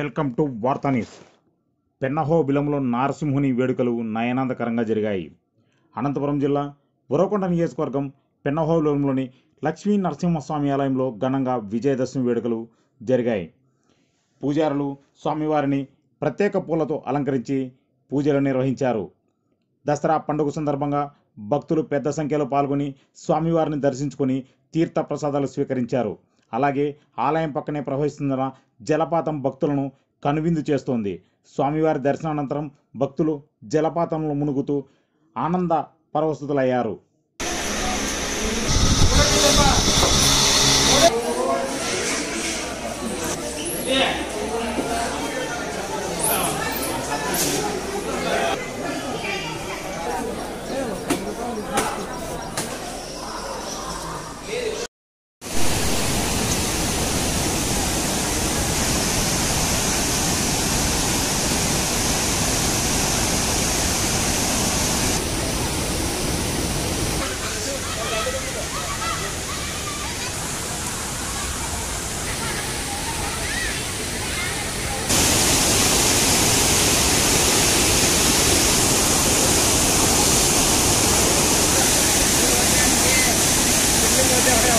Welcome to Vaartha news పెన్నహో బిలంలో నారసింహుని వేడుకలు నయనాందకరంగా జరిగాయి అనంతపురం జిల్లా ఉరవకొండ నియోజకవర్గం పెన్నహో బిలంలోని లక్ష్మీ నరసింహస్వామి ఆలయంలో ఘనంగా విజయదశమి వేడుకలు జరిగాయి పూజారులు స్వామివారిని ప్రత్యేక పూలతో అలంకరించి పూజలు నిర్వహించారు దసరా పండుగ సందర్భంగా భక్తులు పెద్ద సంఖ్యలో పాల్గొని స్వామివారిని దర్శించుకొని తీర్థ ప్రసాదాలు స్వీకరించారు అలాగే ఆలయం పక్కనే ప్రవహిస్తున్న జలపాతం భక్తులను కనువిందు చేస్తోంది స్వామివారి దర్శనానంతరం భక్తులు జలపాతంలో మునుగుతూ ఆనంద పరవశుతులయ్యారు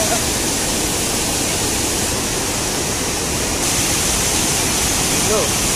Go.